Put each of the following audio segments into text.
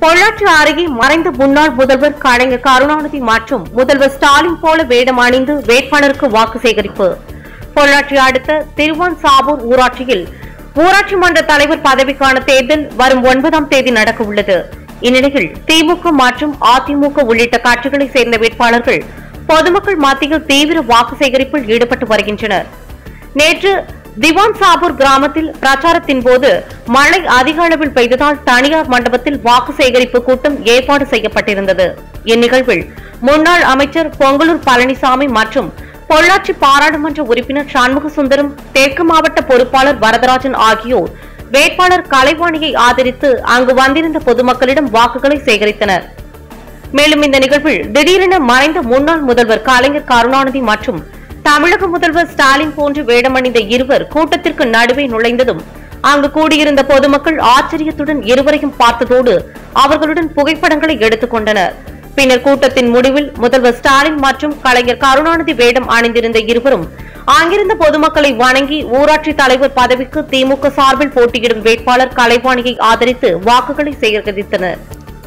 பொள்ளாச்சி அருகே மறைந்த முன்னாள் முதல்வர் கலைஞர் கருணாநிதி மற்றும் முதல்வர் ஸ்டாலின் போல வேடம் அணிந்து வேட்பாளருக்கு வாக்கு சேகரிப்பு பொள்ளாச்சி அடுத்த திருவான் சாபூர் ஊராட்சியில் ஊராட்சி மன்ற தலைவர் பதவிக்கான தேர்தல் வரும் ஒன்பதாம் தேதி நடக்க உள்ளது இந்நிலையில் திமுக மற்றும் அதிமுக உள்ளிட்ட கட்சிகளைச் சேர்ந்த வேட்பாளர்கள் பொதுமக்கள் மத்தியில் தீவிர வாக்கு சேகரிப்பில் ஈடுபட்டு வருகின்றனர் நேற்று திவான் சாபூர் கிராமத்தில் பிரச்சாரத்தின் போது மழை அதிக அளவில் பெய்ததால் தனியார் மண்டபத்தில் வாக்கு சேகரிப்பு கூட்டம் ஏற்பாடு செய்யப்பட்டிருந்தது இந்நிகழ்வில் முன்னாள் அமைச்சர் பொங்கலூர் பழனிசாமி மற்றும் பொள்ளாச்சி பாராளுமன்ற உறுப்பினர் சண்முக சுந்தரம் தெற்கு மாவட்ட பொறுப்பாளர் வரதராஜன் ஆகியோர் வேட்பாளர் கலைவாணியை ஆதரித்து அங்கு வந்திருந்த பொதுமக்களிடம் வாக்குகளை சேகரித்தனர் மேலும் இந்த நிகழ்வில் திடீரென மறைந்த முன்னாள் முதல்வர் கலைஞர் கருணாநிதி மற்றும் தமிழக முதல்வர் ஸ்டாலின் போன்று வேடமணிந்த இருவர் கூட்டத்திற்கு நடுவே நுழைந்ததும் அங்கு கூடியிருந்த பொதுமக்கள் ஆச்சரியத்துடன் இருவரையும் பார்த்ததோடு அவர்களுடன் புகைப்படங்களை எடுத்துக் கொண்டனர் பின்னர் கூட்டத்தின் முடிவில் முதல்வர் ஸ்டாலின் மற்றும் கலைஞர் கருணாநிதி வேடம் அணிந்திருந்த இருவரும் அங்கிருந்த பொதுமக்களை வணங்கி ஊராட்சி தலைவர் பதவிக்கு திமுக சார்பில் போட்டியிடும் வேட்பாளர் கலைவாணியை ஆதரித்து வாக்குகளை சேகரித்தனர்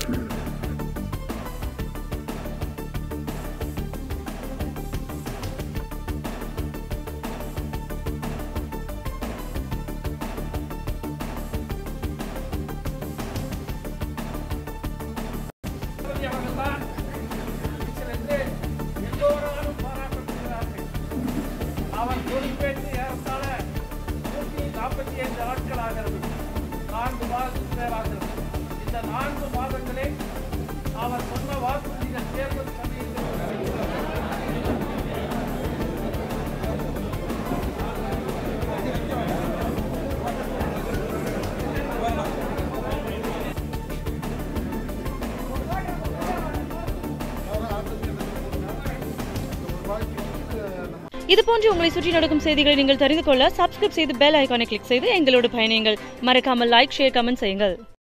அவர்கள்தான் இதிலிருந்து எல்லோராலும் பாராட்டப்படுகிறார்கள் அவர் பொறுப்பேற்று ஏறத்தாழ நூற்றி நாற்பத்தி ஐந்து நாட்கள் ஆகிறது நான்கு மாதத்துக்கு மேலாகிறது இந்த நான்கு மாதங்களே அவர் சொன்ன வாக்குறுதிகள் தேர்தல் சமயத்தில் இது போன்று உங்களை சுற்றி நடக்கும் செய்திகளை நீங்கள் தெரிந்து கொள்ள சப்ஸ்கிரைப் செய்து பெல் ஐகானை கிளிக் செய்து எங்களோடு பயணியுங்கள் மறக்காமல் லைக் ஷேர் கமெண்ட் செய்யுங்கள்